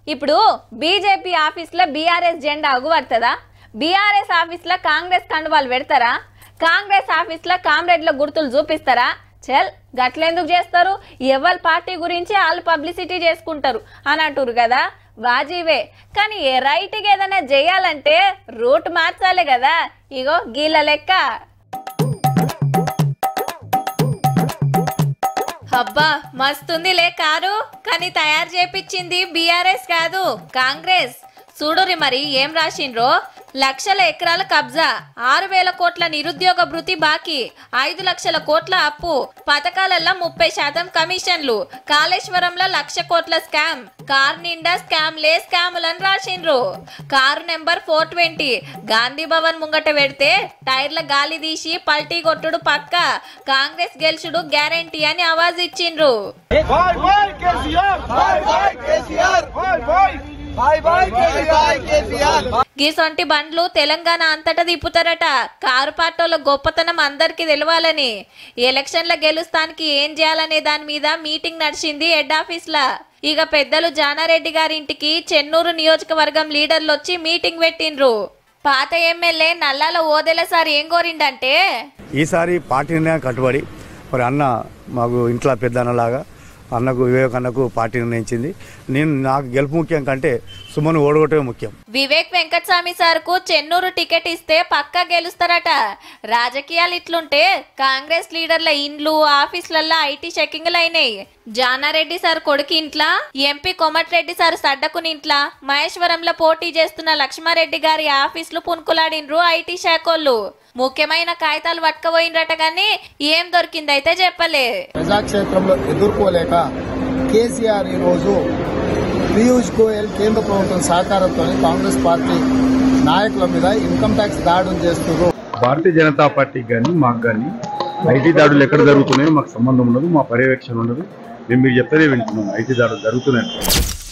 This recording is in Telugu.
ఇప్పుడు బీజేపీ ఆఫీస్లో బీఆర్ఎస్ జెండా అగుపడుతుందా బీఆర్ఎస్ ఆఫీస్లో కాంగ్రెస్ కండువాలు పెడతారా కాంగ్రెస్ ఆఫీస్లో కామ్రేడ్ల గుర్తులు చూపిస్తారా చల్ గట్లెందుకు చేస్తారు ఎవరి పార్టీ గురించి వాళ్ళు పబ్లిసిటీ చేసుకుంటారు అని అంటారు కదా వాజీవే కానీ ఏ రైట్కి ఏదైనా చేయాలంటే రూట్ మార్చాలి కదా ఇగో గీల లెక్క అబ్బా మస్తుంది లే కారు కానీ తయారు చేపించింది బీఆర్ఎస్ కాదు కాంగ్రెస్ చూడురి మరి ఏం రాసిండ్రో లక్షల ఎకరాల కబ్జా ఆరు వేల కోట్ల నిరుద్యోగ భృతి బాకీ ఐదు లక్షల కోట్ల అప్పు పథకాలల్లో ముప్పై శాతం కమిషన్లు కాళేశ్వరంలో లక్ష కోట్ల స్కామ్ కార్ నిండా స్కామ్ లే స్కాములని రాసిండ్రు car number four twenty Gandhi Bhavan ముంగట పెడితే టైర్ల గాలి తీసి పల్టీ కొట్టుడు పక్క కాంగ్రెస్ గెలుచుడు గ్యారంటీ అని ఆవాజ్ ఇచ్చిండ్రు Vai, vai, KCR vai, vai, KCR vai, vai, vai, vai, KCR KCR గీసొంటి బండ్లు తెలంగాణ అంతటా తిప్పుతారట కారు పార్టీల గొప్పతనం అందరికీ తెలవాలని ఎలక్షన్ల గెలుస్తానికి ఏం చేయాలనే దాని మీద మీటింగ్ నడిచింది హెడ్ ఆఫీస్ లా ఇక పెద్దలు జానారెడ్డి గారింటికి చెన్నూరు నియోజకవర్గం లీడర్లు వచ్చి మీటింగ్ పెట్టిండ్రు పాత ఎమ్మెల్యే నల్లాల ఓదెల సార్ ఏం కోరిండంటే ఈసారి పార్టీ నిర్ణయం కట్టుబడి మరి అన్న మాకు ఇంట్లో పెద్ద అన్నలాగా అన్నకు వివేక్ అన్నకు పార్టీ నిర్ణయించింది నేను నాకు గెలుపు ముఖ్యం కంటే సుమను ఓడగొట్టమే ముఖ్యం వివేక్ వెంకటస్వామి సార్ కు చెన్నూరు టికెట్ ఇస్తే పక్కా గెలుస్తారట రాజకీయాలు ఇట్లుంటే కాంగ్రెస్ లీడర్ల ఇండ్లు ఆఫీసులల్లో ఐటీ చెకింగ్లు అయినాయి జానారెడ్డి సార్ కొడుకు ఇంట్లా ఎంపీ కోమటిరెడ్డి సార్ సడ్డకుని ఇంట్లా మహేశ్వరంలో పోటీ చేస్తున్న లక్ష్మారెడ్డి గారి ఆఫీసులు పునుకులాడినరు ఐటీ శాఖోళ్ళు ముఖ్యమైన కాగితాలు పట్టుకపోయినరట గాని ఏం దొరికిందైతే చెప్పలే ప్రజాక్షేత్రంలో ఎదుర్కోలేక కేసీఆర్ ఈరోజు పీయూష్ గోయల్ కేంద్ర ప్రభుత్వం సహకారంతో కాంగ్రెస్ పార్టీ నాయకుల మీద ఇన్కమ్ ట్యాక్స్ దాడులు చేస్తున్నారు భారతీయ జనతా పార్టీకి కానీ మాకు కానీ ఐటీ దాడులు ఎక్కడ జరుగుతున్నాయో మాకు సంబంధం ఉండదు మా పర్యవేక్షణ ఉండదు మేము మీరు చెప్తేనే వింటున్నాం ఐటీ దాడులు జరుగుతున్నాయి